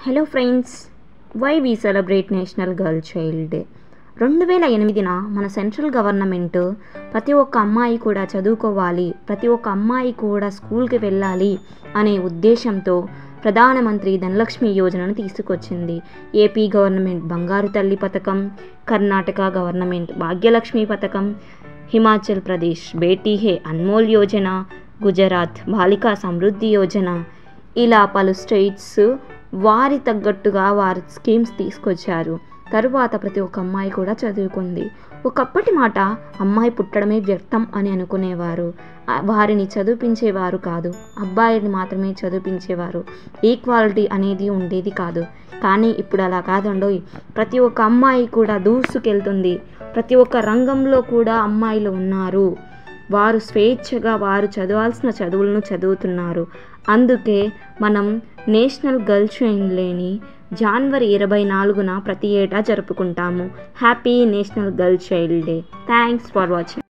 hello friends why we celebrate national girl child day రెండు వేల ఎనిమిదిన మన సెంట్రల్ గవర్నమెంట్ ప్రతి ఒక్క అమ్మాయి కూడా చదువుకోవాలి ప్రతి ఒక్క అమ్మాయి కూడా స్కూల్కి వెళ్ళాలి అనే ఉద్దేశంతో ప్రధానమంత్రి ధనలక్ష్మి యోజనను తీసుకొచ్చింది ఏపీ గవర్నమెంట్ బంగారు తల్లి పథకం కర్ణాటక గవర్నమెంట్ భాగ్యలక్ష్మి పథకం హిమాచల్ ప్రదేశ్ బేటీ హే అన్మోల్ యోజన గుజరాత్ బాలికా సమృద్ధి యోజన ఇలా పలు స్టేట్స్ వారి తగ్గట్టుగా వారి స్కీమ్స్ తీసుకొచ్చారు తరువాత ప్రతి ఒక్క అమ్మాయి కూడా చదువుకుంది ఒకప్పటి మాట అమ్మాయి పుట్టడమే వ్యర్థం అని అనుకునేవారు ఆ వారిని చదివించేవారు కాదు అబ్బాయిని మాత్రమే చదివించేవారు ఈక్వాలిటీ అనేది ఉండేది కాదు కానీ ఇప్పుడు అలా కాదండోయ్ ప్రతి ఒక్క అమ్మాయి కూడా దూసుకెళ్తుంది ప్రతి ఒక్క రంగంలో కూడా అమ్మాయిలు ఉన్నారు వారు స్వేచ్ఛగా వారు చదవాల్సిన చదువులను చదువుతున్నారు అందుకే మనం నేషనల్ గర్ల్ చైల్డ్ డేని జనవరి ఇరవై నాలుగున ప్రతి ఏటా జరుపుకుంటాము happy national girl child day thanks for watching